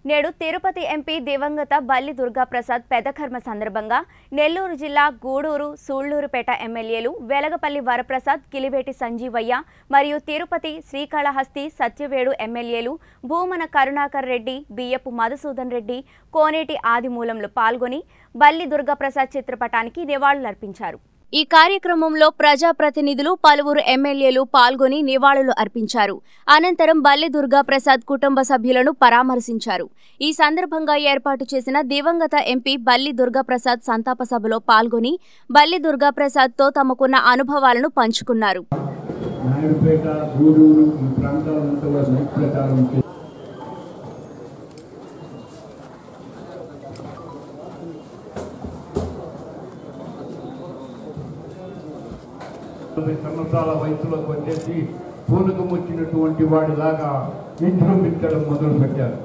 నేడు తిరుపతి ఎంపీ దివంగత బల్లి దుర్గాప్రసాద్ పెదకర్మ సందర్భంగా నెల్లూరు జిల్లా గూడూరు సూళ్లూరుపేట ఎమ్మెల్యేలు వెలగపల్లి వరప్రసాద్ కిలివేటి సంజీవయ్య మరియు తిరుపతి శ్రీకాళహస్తి సత్యవేడు ఎమ్మెల్యేలు భూమన కరుణాకర్ రెడ్డి బియ్యపు మధుసూదన్ రెడ్డి కోనేటి ఆదిమూలంలో పాల్గొని బల్లి దుర్గాప్రసాద్ చిత్రపటానికి నివాళులర్పించారు ఈ కార్యక్రమంలో ప్రజాప్రతినిధులు పలువురు ఎమ్మెల్యేలు పాల్గొని నివాళులు అర్పించారు అనంతరం బల్లి దుర్గా ప్రసాద్ కుటుంబ సభ్యులను పరామర్శించారు ఈ సందర్భంగా ఏర్పాటు చేసిన దివంగత ఎంపీ బల్లి దుర్గా ప్రసాద్ సంతాప సభలో పాల్గొని బల్లి దుర్గా ప్రసాద్తో తమకున్న అనుభవాలను పంచుకున్నారు నాయుడుపేట గూడూరు ఈ ప్రాంతాలంతా కూడా నైట్ ప్రకారం చే- నలభై సంవత్సరాల వయసులోకి వచ్చేసి పూనకం వచ్చినటువంటి వాడిలాగా విజృంభించడం మొదలు పెట్టారు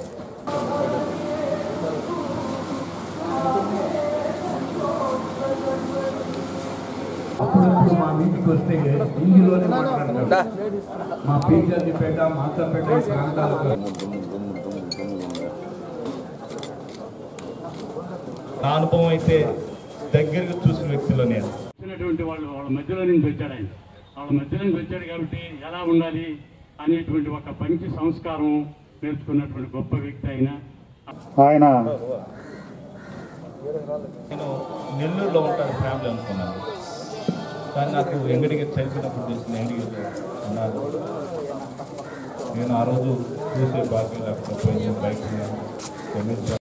అప్పుడప్పుడు మా ఇంటికి వస్తే హిందీలోనే మాట్లాడతారు మా పీచర్నిపేట మాతపేట ఈ ప్రాంతాలకు నా అనుభవం అయితే దగ్గరకు చూసిన వ్యక్తిలో నేను వచ్చినటువంటి వాళ్ళు వాళ్ళ మధ్యలో నుంచి వచ్చాడు ఆయన వాళ్ళ మధ్య నుంచి వచ్చాడు కాబట్టి ఎలా ఉండాలి అనేటువంటి ఒక మంచి సంస్కారం నేర్చుకున్నటువంటి గొప్ప వ్యక్తి ఆయన ఆయన నేను నెల్లూరులో ఉంటాను ఫ్యామిలీ అనుకున్నాను కానీ నాకు వెంకటగిరి చదివినప్పుడు తెలిసిన వెంకటగిరిలో ఉన్నారు నేను ఆ రోజు చూసే భాగ్యం లేకపోతే బైక్ మీద